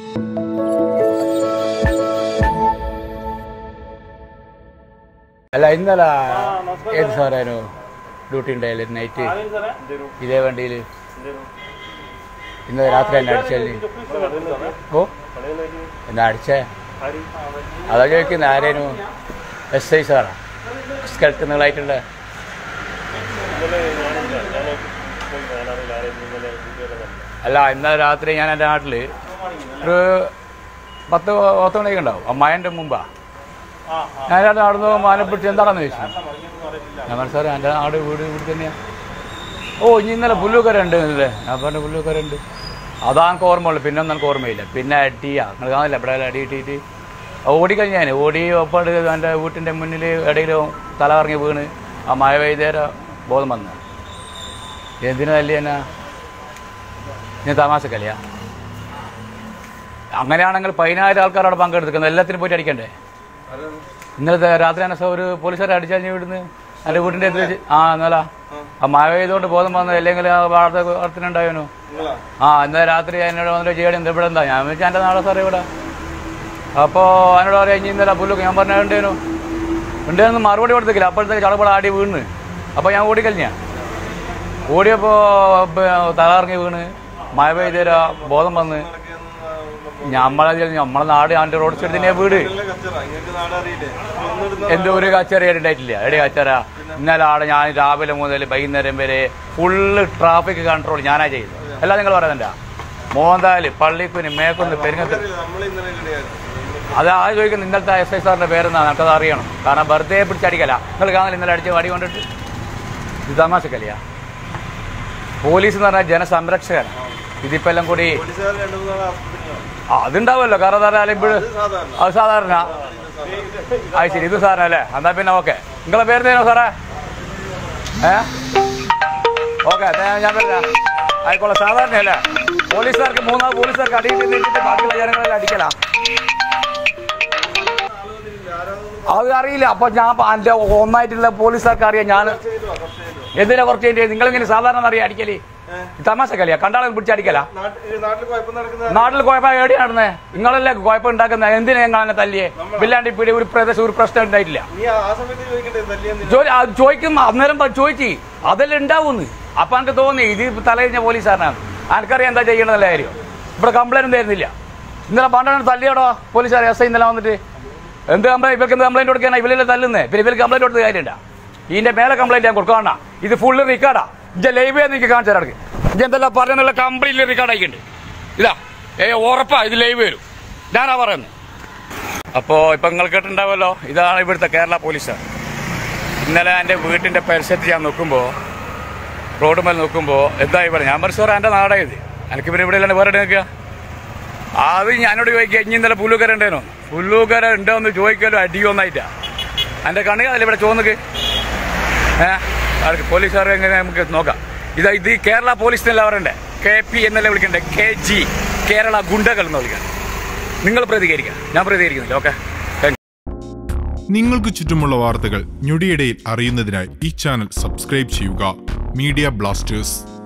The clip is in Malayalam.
അല്ല ഇന്നലെ ഏത് സാറായിരുന്നു ഡ്യൂട്ടി ഉണ്ടായില്ലേ നൈറ്റ് ഇതേ വണ്ടിയിൽ ഇന്നലെ രാത്രി എന്നെ അടിച്ചല്ലേ ഓ എന്നാ അടിച്ചേ അതാ ചോദിക്കുന്നത് ആരേനു എസ് ഐ സാറാ സ്കെൽട്ടുന്നതായിട്ടുള്ള അല്ല ഇന്നലെ രാത്രി ഞാൻ എൻ്റെ നാട്ടിൽ ഒരു പത്ത് പത്ത് മണിയൊക്കെ ഉണ്ടാവും അമ്മായൻ്റെ മുമ്പാ ഞാൻ എൻ്റെ നടന്നു പോകുമ്പോൾ ആനെ പിടിച്ച് എന്താണെന്ന് ചോദിച്ചു ഞാൻ പറഞ്ഞു സാറേ എൻ്റെ നാട് വീട് ഇവിടെ തന്നെയാണ് ഓ ഇനി ഇന്നലെ പുല്ലൂക്കര ഉണ്ട് ഇന്നലെ ഞാൻ പറഞ്ഞ പുല്ലൂക്കര ഉണ്ട് അതാ എനിക്ക് ഓർമ്മയുള്ളൂ പിന്നെ ഒന്നും എനിക്ക് ഓർമ്മയില്ല പിന്നെ അടിയാ നിങ്ങൾ കാണില്ല ഇവിടെ അടി കിട്ടിയിട്ട് ഓടിക്കഴിഞ്ഞ് ഞാൻ ഓടി ഒപ്പാട് എൻ്റെ വീട്ടിൻ്റെ മുന്നിൽ ഇടയിൽ തല കറങ്ങി വീണ് ആ മഴ പെയ്തേര ബോധം വന്നു എന്തിനു തല്ലി എന്നാ ഞാൻ തമാശക്കല്ലയാ അങ്ങനെയാണെങ്കിൽ പതിനായിരം ആൾക്കാർ അവിടെ പങ്കെടുക്കുന്നത് എല്ലാത്തിനും പോയിട്ട് അടിക്കണ്ടേ ഇന്നലത്തെ രാത്രി തന്നെ ഒരു പോലീസുകാരെ അടിച്ചാൽ ഇവിടുന്ന് എൻ്റെ വീട്ടിൻ്റെ അടുത്ത് വെച്ച് ആ എന്നാലാ ആ മഴ പെയ്തുകൊണ്ട് ബോധം വന്നു അല്ലെങ്കിൽ ആ വാർത്ത വാർത്തനുണ്ടായോനു ആ ഇന്നലെ രാത്രി എന്നോട് വന്നിട്ട് ചെയ്യണം എന്താ ഇവിടെ എന്താ ഞാൻ വെച്ചാൽ എൻ്റെ നാളെ സാറേ ഇവിടെ അപ്പോൾ എന്നോട് പറയാം ഇനി ഇന്നലെ പുല്ലൊക്കെ ഞാൻ പറഞ്ഞ ഉണ്ടേനു ഉണ്ടേന്ന് മറുപടി കൊടുത്തില്ല അപ്പോഴത്തേക്ക് ചടപട ആടി വീണ് അപ്പോൾ ഞാൻ ഓടിക്കഴിഞ്ഞ ഓടിയപ്പോൾ തലകറങ്ങി വീണ് മഴ പെയ്തേരാ ബോധം വന്ന് നമ്മളെ നമ്മളെ നാട് ആൻ്റെ റോഡ് സൈഡ് തന്നെയാ വീട് എന്തോ ഒരു കച്ചറ ഉണ്ടായിട്ടില്ല എവിടെ കച്ചറ ഇന്നലെ ആടെ ഞാൻ രാവിലെ മുതൽ വൈകുന്നേരം വരെ ഫുള്ള് ട്രാഫിക് കൺട്രോൾ ഞാനാ ചെയ്യുന്നത് അല്ല നിങ്ങൾ പറയുന്നുണ്ട മോന്താല് പള്ളിക്കുന്ന് മേക്കുന്ന് പെരുങ്ങത്ത് അത് ആ ചോദിക്കുന്നത് ഇന്നലത്തെ എസ് ഐ സാറിന്റെ പേരെന്നാ നമുക്കത് അറിയണം കാരണം വെറുതെ പിടിച്ചടിക്കല നിങ്ങൾ കാണാൻ ഇന്നലെ അടിച്ച് വടി കൊണ്ടിട്ട് ഇത് തമാശക്കല്ല പോലീസ് എന്ന് പറഞ്ഞാൽ ജനസംരക്ഷകനാണ് ഇതിപ്പോ എല്ലാം കൂടി ആ, അതുണ്ടാവുമല്ലോ കാരണം എന്താ പറയാ ഇപ്പോൾ അത് സാധാരണ അത് ശരി ഇത് സാധനം അല്ലേ എന്നാ പിന്നെ ഓക്കെ നിങ്ങളെ പേര് തേനോ സാറേ ഏ ഓക്കെ ഞാൻ പറയാം ആയിക്കോളെ സാധാരണ അല്ലേ പോലീസുകാർക്ക് മൂന്നാം പോലീസുകാർക്ക് അടിയിട്ട് നിന്നിട്ട് ബാക്കിയുള്ള ജനങ്ങളെല്ലാം അടിക്കലാ അത് അറിയില്ല അപ്പൊ ഞാൻ എന്റെ ഒന്നായിട്ടുള്ള പോലീസുകാർക്ക് അറിയാം ഞാൻ എന്തിനാ കുറച്ച് കഴിഞ്ഞ് നിങ്ങളിങ്ങനെ സാധാരണ അറിയാം അടിക്കല് തമാശ കളിയാ കണ്ടാളും പിടിച്ചടിക്കലാ നാട്ടിൽ കുഴപ്പം നടക്കുന്ന നാട്ടിൽ കുഴപ്പം എവിടെ നടന്നേ നിങ്ങളല്ലേ കുഴപ്പം ഉണ്ടാക്കുന്നത് എന്തിനാ ഞങ്ങൾ അങ്ങനെ തല്ലിയേ ബില്ലാണ്ട് ഇപ്പിടി ഒരു പ്രദേശം ഒരു പ്രശ്നം ഉണ്ടായിട്ടില്ല നീ ആ ആ സമയത്ത് ചോദിക്കണ്ടേ തല്ലിയെന്ന് ജോലി അത് ചോദിക്കും അന്നേരം പ- ചോദിച്ചു അതെല്ലാം ഉണ്ടാവുന്നു അപ്പൊ എനിക്ക് തോന്നി ഇത് തലകഴിഞ്ഞ പോലീസുകാരനാണ് എനിക്കറിയാം എന്താ ചെയ്യണമെന്നല്ല കാര്യം ഇവിടെ കംപ്ലൈന്റ് തരുന്നില്ല ഇന്നലെ പണ്ടാണ് തല്ലിയോടോ പോലീസുകാർ എസ് ഐ ഇന്നലെ വന്നിട്ട് എന്ത് കംപ്ലൈന്റ് ഇവർക്ക് എന്ത് കംപ്ലൈന്റ് കൊടുക്കാനാ ഇവരല്ലേ തല്ലുന്നേ പിന്നെ ഇവർക്ക് കംപ്ലൈന്റ് കൊടുത്ത കാര്യമില്ല ഇതിന്റെ മേലെ കംപ്ലൈന്റ് ഞാൻ കൊടുക്കാണ ഇത് ഫുള്ള് റിക്കാർഡാ ഇജ്ജ ലൈവ് എനിക്ക് കാണിച്ചു തരാം ഇജ്ജ എന്തെല്ലാം പറഞ്ഞെന്നുള്ള കംപ്ലീറ്റ് റിക്കാർഡ് ആയിട്ടുണ്ട് ഇതാ ഏ ഉറപ്പാ ഇത് ലൈവ് വരും ഞാനാ പറയുന്നത് അപ്പോൾ ഇപ്പം നിങ്ങൾ കേട്ടിട്ടുണ്ടാവുമല്ലോ ഇതാണ് ഇവിടുത്തെ കേരള പോലീസ് ഇന്നലെ എൻ്റെ വീട്ടിൻ്റെ പരിസരത്ത് ഞാൻ നോക്കുമ്പോൾ റോഡ് മേൽ നോക്കുമ്പോൾ എന്താ ഇവിടെ ഞാൻ പറഞ്ഞു സാറേ എൻ്റെ നാടായത് എനിക്ക് പിന്നെ ഇവിടെ അല്ലാണ്ട് വേറെ എവിടെ നിൽക്കുക അത് ഞാനോട് ചോദിക്കുക ഇനി ഇന്നലെ പുല്ലൂക്കര ഉണ്ടേനോ പുല്ലൂക്കര ഉണ്ടോ എന്ന് ചോദിക്കാലോ അടിയൊന്നായിട്ടാ എൻ്റെ കണ്ണുകാലല്ലേ ഇവിടെ ചോന്നക്ക് ഏഹ് അവർക്ക് പോലീസുകാർ എങ്ങനെ നമുക്ക് നോക്കാം ഇതാ ഇത് ഈ കേരള പോലീസ് എന്നല്ല പറയണ്ടേ കെ പി എന്നല്ലേ വിളിക്കണ്ടേ കെ ജി കേരള ഗുണ്ടകൾ എന്ന് വിളിക്കണം നിങ്ങൾ പ്രതികരിക്കുക ഞാൻ പ്രതികരിക്കുന്നില്ല ഓക്കെ നിങ്ങൾക്ക് ചുറ്റുമുള്ള വാർത്തകൾ ഞൊടിയിടയിൽ അറിയുന്നതിനായി ഈ ചാനൽ സബ്സ്ക്രൈബ് ചെയ്യുക മീഡിയ ബ്ലാസ്റ്റേഴ്സ്